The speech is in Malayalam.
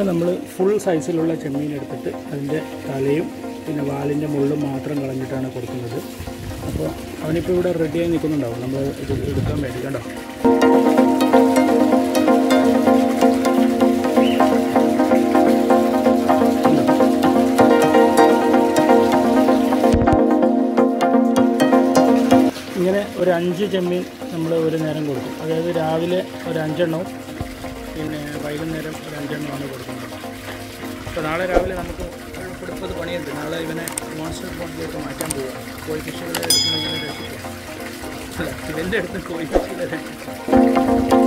ആദ്യം നമ്മൾ ഫുൾ സൈസിലുള്ള ചെമ്മീൻ എടുത്തിട്ട് അതിൻ്റെ തലയും പിന്നെ വാലിൻ്റെ മുള്ളും മാത്രം കളഞ്ഞിട്ടാണ് കൊടുക്കുന്നത് അപ്പോൾ അവനിപ്പോൾ ഇവിടെ റെഡിയായി നിൽക്കുന്നുണ്ടാവും നമ്മൾ ഇത് എടുക്കാൻ വേണ്ടി കണ്ടോ ഇങ്ങനെ ഒരു അഞ്ച് ചെമ്മീൻ നമ്മൾ ഒരു നേരം കൊടുക്കും അതായത് രാവിലെ ഒരു അഞ്ചെണ്ണവും പിന്നെ വൈകുന്നേരം ഒരു അഞ്ചെണ്ണമാണ് കൊടുക്കുന്നത് അപ്പോൾ നാളെ രാവിലെ നമുക്ക് കൊടുപ്പത് പണിയുണ്ട് നാളെ ഇവനെ മോൺസ്റ്റർ പോണ്ടിലേക്ക് മാറ്റാൻ പോവുക കോഴി ഫിഷുകളെ എടുത്ത് ഇങ്ങനെ രക്ഷിക്കുക അല്ല ഇവൻ്റെ അടുത്ത് കോഴി ഫിഷുകളെ രക്ഷിക്കുക